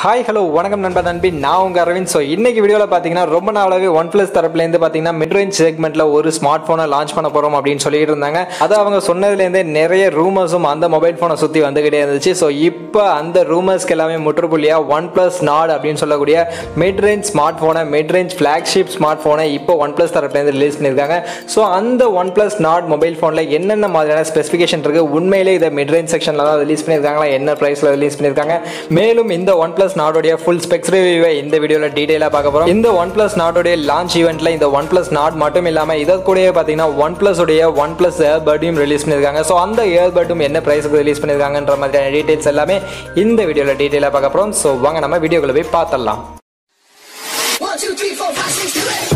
Hi hello வணக்கம் நண்பா நண்பி நான் உங்கள் அரவிந்த் ஸோ இன்னைக்கு வீடியோவில் பார்த்தீங்கன்னா ரொம்ப நாளாகவே ஒன் ப்ளஸ் தரப்புலேருந்து பார்த்தீங்கன்னா மிட் ரேஞ்ச் செக்மெண்ட்டில் ஒரு ஸ்மார்ட் ஃபோனை லான்ச் பண்ண போகிறோம் அப்படின்னு சொல்லிட்டு இருந்தாங்க அது அவங்க சொன்னதுலேருந்தே நிறைய ரூமர்ஸும் அந்த மொபைல் ஃபோனை சுற்றி வந்துகிட்டே இருந்துச்சு ஸோ இப்போ அந்த ரூமர்ஸ்க்கு எல்லாமே முற்றுப்புள்ளியாக ஒன் ப்ளஸ் நாட் அப்படின்னு சொல்லக்கூடிய மிட் ரேஞ்ச் ஸ்மார்ட் ஃபோனை மிட் ரேஞ்ச் ஃப்ளாக்ஷிப் ஸ்மார்ட் ஃபோனை இப்போ ஒன் ப்ளஸ் தரப்புலேருந்து ரிலீஸ் பண்ணியிருக்காங்க ஸோ அந்த ஒன் ப்ளஸ் நாட் மொபைல் ஃபோனில் என்னென்ன மாதிரியான ஸ்பெசிஃபிகேஷன் இருக்குது உண்மையிலே இதை மிட் ரேஞ்ச் செக்ஷனில் தான் ரிலீஸ் பண்ணியிருக்காங்களா என்ன ப்ரைஸில் ரிலீஸ் பண்ணியிருக்காங்க மேலும் இந்த ஒன் பிளஸ் நாடோடைய ஃபுல் ஸ்பெக்ஸ் ரிவ்யூவை இந்த வீடியோவில் டீடைலாக பார்க்க போகிறோம் இந்த ஒன் பிளஸ் நாடோடைய லான்ச் ஈவெண்ட்டில் இந்த ஒன் பிளஸ் நாட் மட்டும் இல்லாமல் இதை கூடயே பார்த்தீங்கன்னா ஒன் பிளஸ் உடைய ஒன் பிளஸ் ஏர்பர்டையும் ரிலீஸ் பண்ணியிருக்காங்க ஸோ அந்த ஏர்பர்டும் என்ன ப்ரைஸுக்கு ரிலீஸ் பண்ணியிருக்காங்கன்ற மாதிரியான டீடைல்ஸ் எல்லாமே இந்த வீடியோவில் டீடைலாக பார்க்க போகிறோம் ஸோ வாங்க நம்ம வீடியோக்குள்ள போய் பார்த்துடலாம் One, two, three, four, five, six, seven, eight.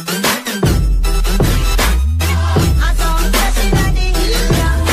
I saw a blessing I didn't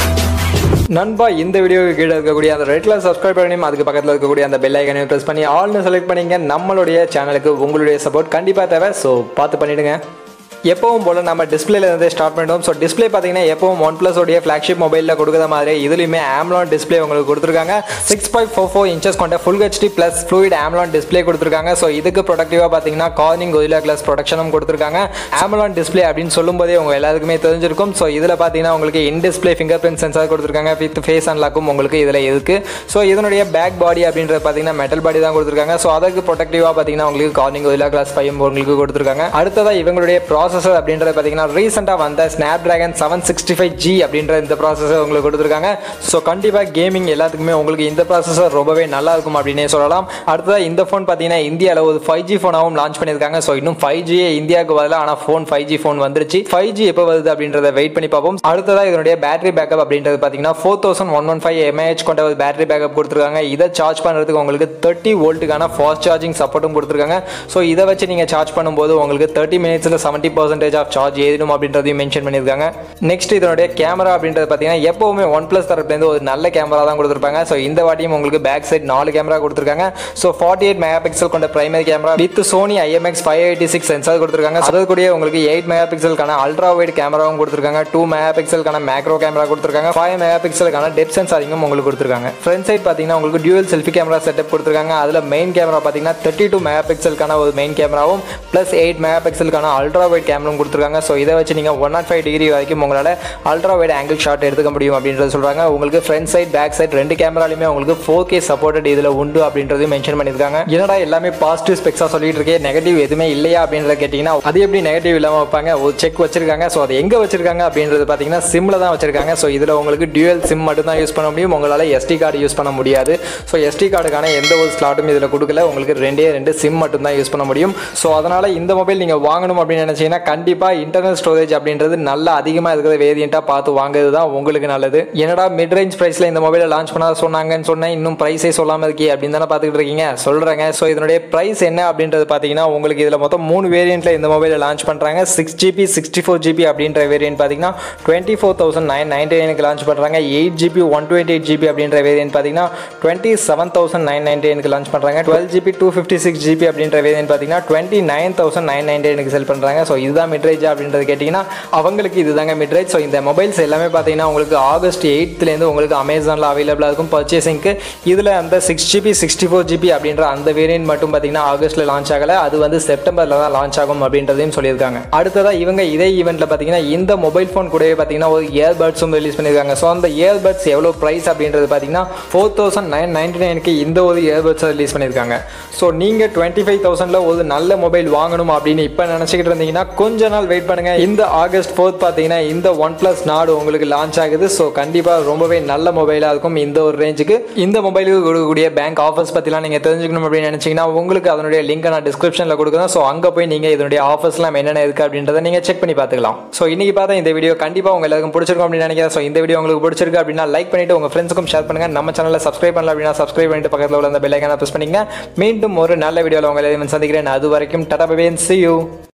நண்பா இந்த வீடியோவுக்கு கீழே இருக்கக்கூடிய அந்த ரெட் கலர் சப்ஸ்கிரைப் பண்ணியும் அதுக்கு பக்கத்தில் இருக்கக்கூடிய அந்த பெல் ஐக்கனையும் ப்ரெஸ் பண்ணி ஆல்னு செலக்ட் பண்ணிங்க நம்மளுடைய சேனலுக்கு உங்களுடைய சப்போர்ட் கண்டிப்பாக தேவை ஸோ பார்த்து பண்ணிடுங்க எப்பவும் போல நம்ம டிஸ்பிளேல இருந்து ஸ்டார்ட் பண்ணிட்டோம் ஸோ டிஸ்பிளே பார்த்தீங்கன்னா எப்பவும் ஒன் பிளஸ் உடைய ஃபிளாக்ஷிப் மொபைலில் கொடுக்குற மாதிரி இதுலையுமே ஆம்லான் டிஸ்பிளே உங்களுக்கு கொடுத்துருக்காங்க six point four four inches கொண்ட full HD plus fluid AMOLED display கொடுத்துருக்காங்க ஸோ இதுக்கு ப்ரொடக்டிவாக பார்த்தீங்கன்னா கார்னிங் ஒயிலா கிளாஸ் ப்ரொடக்ஷனும் கொடுத்துருக்காங்க ஆம்லான் டிஸ்பிளே அப்படின்னு சொல்லும்போதே உங்க எல்லாருக்குமே தெரிஞ்சிருக்கும் ஸோ இதில் பார்த்தீங்கன்னா உங்களுக்கு in display fingerprint sensor கொடுத்துருக்காங்க வித் ஃபேஸ் அன்லாக்கும் உங்களுக்கு இதில் இருக்கு ஸோ இதனுடைய பேக் பாடி அப்படின்றது பார்த்தீங்கன்னா மெட்டல் பாடி தான் கொடுத்துருக்காங்க ஸோ அதுக்கு ப்ரொடக்டிவாக பார்த்தீங்கன்னா உங்களுக்கு கார்னிங் ஒயிலா கிளாஸ் ஃபைவ் உங்களுக்கு கொடுத்துருக்காங்க அடுத்ததாக இவங்களுடைய ப்ராசஸர் அப்படின்றது பார்த்தீங்கன்னா ரீசெண்டாக வந்த Snapdragon seven sixty five G அப்படின்ற இந்த ப்ராசஸர் உங்களுக்கு கொடுத்துருக்காங்க ஸோ கண்டிப்பாக கேமிங் எல்லாத்துக்குமே உங்களுக்கு இந்த ப்ராசஸர் ரொம்பவே நல்லா இருக்கும் அப்படின்னே சொல்லலாம் அடுத்ததாக இந்த ஃபோன் பார்த்தீங்கன்னா இந்தியாவில் ஒரு ஃபைவ் ஜி ஃபோனாகவும் லான்ச் பண்ணியிருக்காங்க ஸோ இன்னும் ஃபைவ் ஜியே இந்தியாவுக்கு வரல ஆனால் ஃபோன் ஃபைவ் ஜி ஃபோன் வந்துருச்சு ஃபைவ் ஜி எப்போ வருது அப்படின்றத வெயிட் பண்ணி பார்ப்போம் அடுத்ததாக இதனுடைய பேட்டரி பேக்கப் அப்படின்றது பார்த்தீங்கன்னா four thousand one one five mAh கொண்ட ஒரு பேட்டரி பேக்கப் கொடுத்துருக்காங்க இதை சார்ஜ் பண்ணுறதுக்கு உங்களுக்கு தேர்ட்டி வோல்ட்டுக்கான ஃபாஸ்ட் சார்ஜிங் சப்போர்ட்டும் கொடுத்துருக்காங்க ஸோ இதை வச்சு நீங்கள் சார்ஜ் பண்ணும்போது உங்களுக்கு தேர்ட்டி மினிட்ஸில் செவன்ட்டி பர்சன்டேஜ் ஆஃப் சார்ஜ் ஏறிடும் அப்படின்றதையும் மென்ஷன் பண்ணியிருக்காங்க நெக்ஸ்ட் இதனுடைய கேமரா அப்படின்றது பார்த்தீங்கன்னா எப்போவுமே ஒன் ப்ளஸ் தரப்புலேருந்து ஒரு நல்ல கேமரா தான் கொடுத்துருப்பாங்க ஸோ இந்த வாட்டியும் உங்களுக்கு பேக் சைட் நாலு கேமரா கொடுத்துருக்காங்க so forty eight megapixel கொண்ட primary camera with Sony IMX five eighty six sensor கொடுத்துருக்காங்க அது கூடயே உங்களுக்கு எயிட் மெகா பிக்சலுக்கான அல்ட்ரா வைட் கேமராவும் கொடுத்துருக்காங்க டூ மெகா பிக்சலுக்கான மேக்ரோ கேமரா கொடுத்துருக்காங்க ஃபைவ் மெகா பிக்சலுக்கான டெப் சென்சாரிங்கும் உங்களுக்கு கொடுத்துருக்காங்க ஃப்ரண்ட் சைட் பார்த்தீங்கன்னா உங்களுக்கு டியூவல் செல்ஃபி கேமரா செட்டப் கொடுத்துருக்காங்க அதில் மெயின் கேமரா பார்த்தீங்கன்னா தேர்ட்டி டூ மெகா பிக்சலுக்கான ஒரு மெயின் கேமராவும் ப்ளஸ் எயிட் மெகா பிக்சலுக்கான அல்ட்ரா வைட் கேமராவும் கொடுத்துருக்காங்க ஸோ இதை வச்சு நீங்கள் ஒன் நாட் ஃபைவ் டிகிரி வரைக்கும் உங்களால் அல்ட்ரா வைட் ஆங்கிள் ஷாட் எடுத்துக்க முடியும் அப்படின்றது சொல்கிறாங்க உங்களுக்கு ஃப்ரண்ட் சைட் பேக் சைட் ரெண்டு கேமராலையுமே உங்களுக்கு ஃபோர் கே சப்போர்ட்டட் இதில் உண்டு அப்படின்றதையும் மென்ஷன் பண்ணியிருக்காங்க என்னடா எல்லாமே பாசிட்டிவ் ஸ்பெக்ஸாக சொல்லிட்டு இருக்கே நெகட்டிவ் எதுவுமே இல்லையா அப்படின்றத கேட்டிங்கன்னா அது எப்படி நெகட்டிவ் இல்லாமல் வைப்பாங்க ஒரு செக் வச்சிருக்காங்க ஸோ அது எங்கே வச்சிருக்காங்க அப்படின்றது பார்த்தீங்கன்னா சிம்மில் தான் வச்சிருக்காங்க ஸோ இதில் உங்களுக்கு டியூவல் சிம் மட்டும் தான் யூஸ் பண்ண முடியும் உங்களால் எஸ்டி கார்டு யூஸ் பண்ண முடியாது ஸோ எஸ்டி கார்டுக்கான எந்த ஒரு ஸ்லாட்டும் இதில் கொடுக்கல உங்களுக்கு ரெண்டே ரெண்டு சிம் மட்டும் தான் யூஸ் பண்ண முடியும் ஸோ அதனால் இந்த மொபைல் நீங்கள் வாங்கணும் அப்படின்னு நினச்சிங்கன்னா கண்டிப்பாக இன்டர்னல் ஸ்டோரேஜ் அப்படின்றது நல்லா அதிகமாக இருக்கிற வேரியண்ட்டாக பார்த்து வாங்குறது தான் உங்களுக்கு நல்லது என்னடா மிட் ரேஞ்ச் ப்ரைஸில் இந்த மொபைலை லான்ச் பண்ண சொன்னாங்கன்னு சொன்னேன் இன்னும் ப்ரைஸே சொல்லாமல் இருக்கே அப்படின்னு தானே பார்த்துக்கிட்டு இருக்கீங்க சொல்கிறேங்க ஸோ இதனுடைய ப்ரைஸ் என்ன அப்படின்றது பார்த்தீங்கன்னா உங்களுக்கு இதில் மொத்தம் மூணு வேரியண்ட்டில் இந்த மொபைலை லான்ச் பண்ணுறாங்க six GB sixty four GB அப்படின்ற வேரியன்ட் பார்த்தீங்கன்னா twenty four thousand nine ninety நைனுக்கு லான்ச் பண்ணுறாங்க eight GB one twenty eight GB அப்படின்ற வேரியன்ட் பார்த்தீங்கன்னா twenty seven thousand nine ninety நைனுக்கு லான்ச் பண்ணுறாங்க twelve GB two fifty six GB அப்படின்ற variant பார்த்தீங்கன்னா twenty nine thousand nine ninety நைனுக்கு sell பண்ணுறாங்க ஸோ இதுதான் மிட்ரேஜ் அப்படின்றது கேட்டிங்கன்னா அவங்களுக்கு இதுதாங்க மிட்ரேஜ் ஸோ இந்த மொபைல்ஸ் எல்லாமே பார்த்தீங்கன்னா உங்களுக்கு ஆகஸ்ட் எயித்துலேருந்து உங்களுக்கு அமேசானில் அவைலபிளாக இருக்கும் பர்ச்சேசிங்க்கு இதில் அந்த six GB sixty four GB அப்படின்ற அந்த வேரியன்ட் மட்டும் பார்த்தீங்கன்னா ஆகஸ்ட்டில் லான்ச் ஆகலை அது வந்து செப்டம்பரில் தான் லான்ச் ஆகும் அப்படின்றதையும் சொல்லியிருக்காங்க அடுத்ததாக இவங்க இதே ஈவெண்ட்டில் பார்த்தீங்கன்னா இந்த மொபைல் ஃபோன் கூடவே பார்த்தீங்கன்னா ஒரு இயர்பட்ஸும் ரிலீஸ் பண்ணியிருக்காங்க ஸோ அந்த இயர்பட்ஸ் எவ்வளோ ப்ரைஸ் அப்படின்றது பார்த்தீங்கன்னா ஃபோர் தௌசண்ட் நைன் நைன்டி நைனுக்கு இந்த ஒரு இயர்பட்ஸை ரிலீஸ் பண்ணியிருக்காங்க ஸோ நீங்கள் டுவெண்ட்டி ஃபைவ் தௌசண்டில் ஒரு நல்ல மொபைல் வாங்கணும் அப்படின்னு இப்போ நினச்சிக்கிட்டு இருந்தீங்கன்னா கொஞ்ச நாள் வெயிட் பண்ணுங்கள் இந்த ஆகஸ்ட் ஃபோர்த் பார்த்தீங்கன்னா இந்த ஒன் ப்ளஸ் நாடு உங்களுக்கு லான்ச் ஆகுது ஸோ கண்டிப்பாக ரொம்பவே நல்ல மொபைலாக இருக்கும் இந்த ஒரு ரேஞ்சுக்கு இந்த மொபைலுக்கு கொடுக்கக்கூடிய பேங்க் ஆஃபர்ஸ் பற்றிலாம் நீங்கள் தெரிஞ்சுக்கணும் அப்படின்னு நினச்சிங்கன்னா உங்களுக்கு அதனுடைய லிங்க் நான் டிஸ்கிரிப்ஷனில் கொடுக்குறேன் ஸோ அங்கே போய் நீங்கள் இதனுடைய ஆஃபர்ஸ்லாம் என்னென்ன இருக்குது அப்படின்றத நீங்கள் செக் பண்ணி பார்த்துக்கலாம் ஸோ இன்னைக்கு பார்த்தா இந்த வீடியோ கண்டிப்பாக உங்க எல்லாருக்கும் பிடிச்சிருக்கும் அப்படின்னு நினைக்கிறேன் ஸோ இந்த வீடியோ உங்களுக்கு பிடிச்சிருக்கு அப்படின்னா லைக் பண்ணிட்டு உங்கள் ஃப்ரெண்ட்ஸுக்கும் ஷேர் பண்ணுங்க நம்ம சேனலில் சப்ஸ்கிரைப் பண்ணல அப்படின்னா சப்ஸ்கிரைப் பண்ணிட்டு பக்கத்தில் உள்ள அந்த பெல்லைக்கான ப்ரெஸ் பண்ணிங்க மீண்டும் ஒரு நல்ல வீடியோவில் உங்களை எதுவும் சந்திக்கிறேன் அது வரைக்கும் டடா பபேன் சி யூ